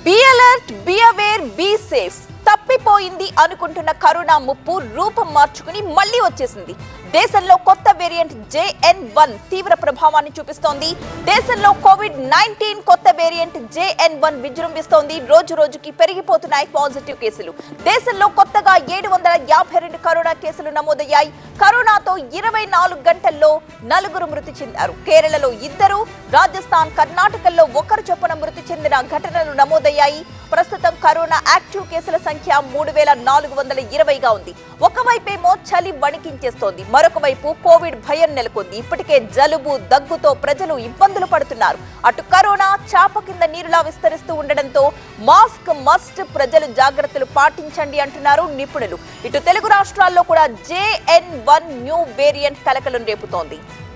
be alert be aware be safe తప్పిపోయింది అనుకుంటున్న corona ముప్పు రూపం మార్చుకుని మళ్ళీ వచ్చేసింది దేశంలో కొత్త వేరియంట్ జేఎన్ వన్ తీవ్ర ప్రభావాన్ని చూపిస్తోంది దేశంలో కోవిడ్ నైన్టీన్ కొత్త వేరియంట్ జేఎన్ వన్ విజృంభిస్తోంది రోజు రోజుకి పెరిగిపోతున్నాయి పాజిటివ్ కేసులు దేశంలో కొత్తగా ఏడు వందల యాభై రెండు కరోనా కేసులు నమోదయ్యాయి కరోనాతో ఇరవై నాలుగు గంటల్లో నలుగురు మృతి చెందారు కేరళలో ఇద్దరు రాజస్థాన్ కర్ణాటకల్లో ఒకరు చొప్పున మృతి చెందిన ఘటనలు నమోదయ్యాయి ప్రస్తుతం కరోనా యాక్టివ్ కేసుల సంఖ్య మూడు వేల నాలుగు వందల ఇరవైగా ఉంది ఒకవైపేమో చలి వణికించేస్తోంది మరొక వైపు కోవిడ్ భయం నెలకొంది ఇప్పటికే జలుబు దగ్గుతో ప్రజలు ఇబ్బందులు పడుతున్నారు అటు కరోనా చాప కింద నీరులా విస్తరిస్తూ ఉండడంతో మాస్క్ మస్ట్ ప్రజలు జాగ్రత్తలు పాటించండి అంటున్నారు నిపుణులు ఇటు తెలుగు రాష్ట్రాల్లో కూడా జేఎన్ వన్ న్యూ వేరియంట్ కలకలం రేపుతోంది